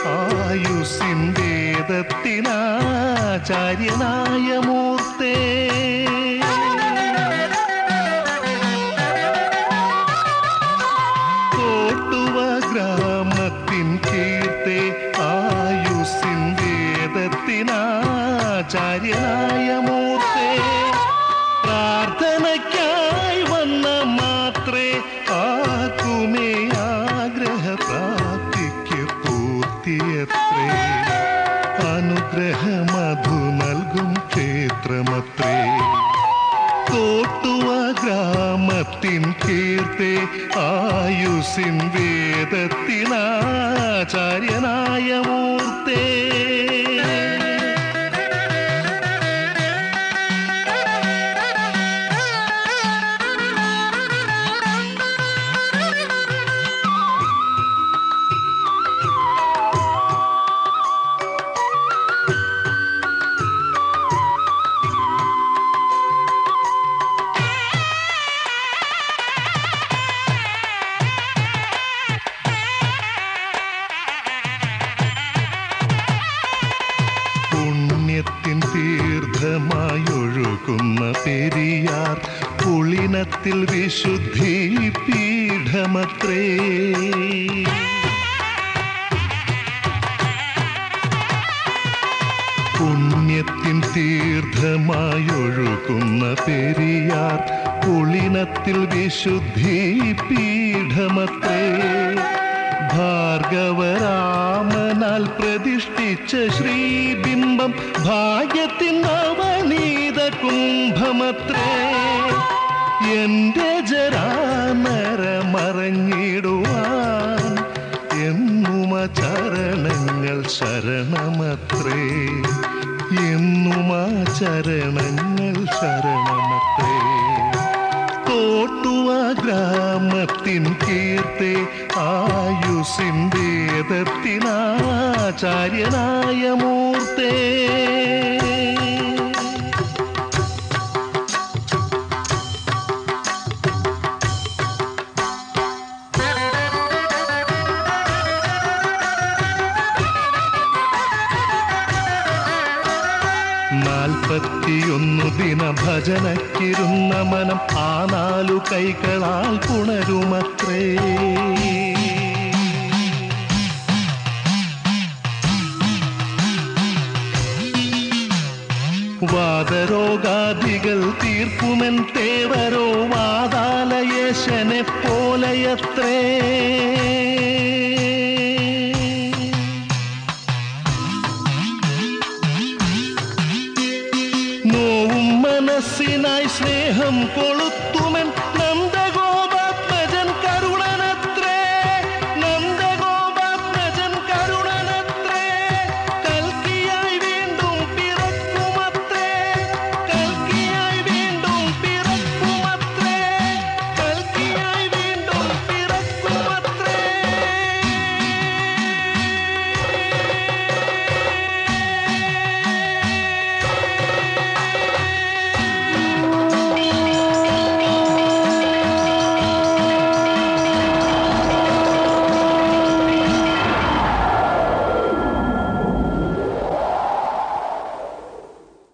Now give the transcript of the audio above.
ആയുസിൻ വേദത്തിനാചാര്യനായ മൂർത്തേ Courtois ഗ്രാമത്തിൻ കീർത്തെ ആയുസിൻ വേദത്തിനാചാര്യനായ മൂർത്തേ പ്രാർത്ഥനയ്ക്കായി വന്ന മാത്രേ ആർക്കുമേ ആഗ്രഹ പ്രാപ്തിക്ക് പൂർത്തിയത്രേ അനുഗ്രഹ മധു നൽകും ക്ഷേത്രമത്രേ കോട്ടുവ ഗ്രാമത്തിൻ കീർത്തെ ആയുസിൻ വേദത്തിനാചാര്യനായ മൂർത്തേ പുണ്യത്തിൻ തീർത്ഥമായൊഴുകുന്ന പെരിയാർ പുളിനത്തിൽ വിശുദ്ധി പീഠമത്രേ പുണ്യത്തിൻ തീർത്ഥമായൊഴുകുന്ന പെരിയാർ പുളിനത്തിൽ വിശുദ്ധി പീഠമത്രേ ഭാർഗവരാമനാൽ പ്രതിഷ്ഠിച്ച ശ്രീബിംബം ഭാഗ്യത്തിൻ നവനീത കുംഭമത്രേ എന്റെ ജരാനര മറഞ്ഞിടുവാൻ എന്നുമ ചരണങ്ങൾ ശരണമത്രേ എന്നുമാ ചരണങ്ങൾ ശരണമത്രേ കോട്ടുവ ഗ്രാമത്തിൻ കീർത്തെ ആയുസിൻ വേദത്തിനാചാര്യനായ മൂർത്തേ നാൽപ്പത്തിയൊന്നു ദിന ഭജനക്കിരുന്ന മനം ആ നാലു കൈകളാൽ പുണരുമത്രേ വാദരോഗാദികൾ തീർക്കുമെൻ തേവരോ വാതാലയേശനെ പോലെയത്രേ നോവും മനസ്സിനായി സ്നേഹം കൊളു